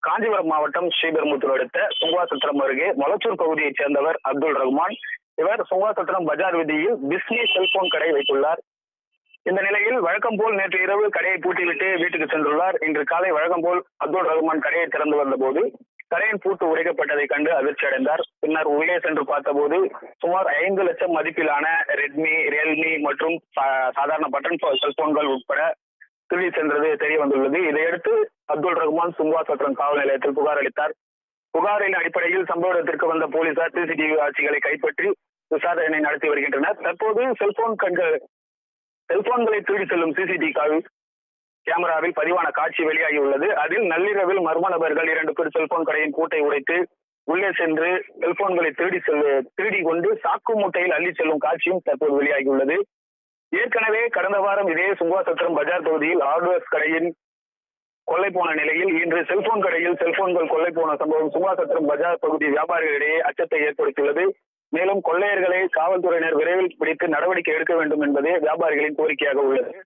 காஞ்சிபுரம் மாவட்டம் ஸ்ரீபெரும்புத்தூர் அடுத்த சுங்குவாசத்திரம் அருகே மொளச்சூர் பகுதியைச் சேர்ந்தவர் அப்துல் ரஹ்மான் இவர் சுங்குவாசத்திரம் பஜார் வீதியில் பிஸ்மி செல்போன் கடை வைத்துள்ளார் இந்த நிலையில் வழக்கம் போல் நேற்று இரவு கடையை பூட்டிவிட்டு வீட்டுக்கு சென்றுள்ளார் இன்று காலை வழக்கம் போல் அப்துல் ரஹ்மான் கடையை திறந்து வந்தபோது கடையின் பூட்டு உடைக்கப்பட்டதை கண்டு அதிர்ச்சி அடைந்தார் பின்னர் உள்ளே சென்று பார்த்தபோது சுமார் ஐந்து லட்சம் மதிப்பிலான ரெட்மி ரியல்மி மற்றும் சா- சாதாரண பட்டன் போ- செல்போன்கள் உட்பட திருடி சென்றது தெரிய வந்துள்ளது இதையடுத்து அப்துல் ரஹ்மான் சுங்குவா சத்திரம் காவல் நிலையத்தில் புகார் அளித்தார் புகாரின் அடிப்படையில் சம்பவ இடத்திற்கு வந்த போலீசார் சிசிடிவி காட்சிகளை கைப்பற்றி விசாரணை நடத்தி வருகின்றனர் தற்போது செல்போன் கண்கள் செல்போன்களை திருடி செல்லும் சிசிடிவி கேமராவில் பதிவான காட்சி வெளியாகி உள்ளது அதில் நள்ளிரவில் மர்ம நபர்கள் இரண்டு பேர் செல்போன் கடையின் பூட்டை உடைத்து உள்ளே சென்று செல்போன்களை திருடி செல் திருடி கொண்டு சாக்கு மூட்டையில் அள்ளி செல்லும் காட்சியும் தற்போது வெளியாகியுள்ளது ஏற்கனவே கடந்த வாரம் இதே சுங்குவாசத்திரம் பஜார் பகுதியில் ஹார்ட்வேர்ஸ் கடையின் கொள்ளை போன நிலையில் இன்று செல்போன் கடையில் செல்போன்கள் கொள்ளை போன சம்பவம் சுங்குவாசத்திரம் பஜார் பகுதி வியாபாரிகளிடையே அச்சத்தை ஏற்படுத்தியுள்ளது மேலும் கொள்ளையர்களை காவல்துறையினர் விரைவில் பிடித்து நடவடிக்கை எடுக்க வேண்டும் என்பதே வியாபாரிகளின் கோரிக்கையாக உள்ளது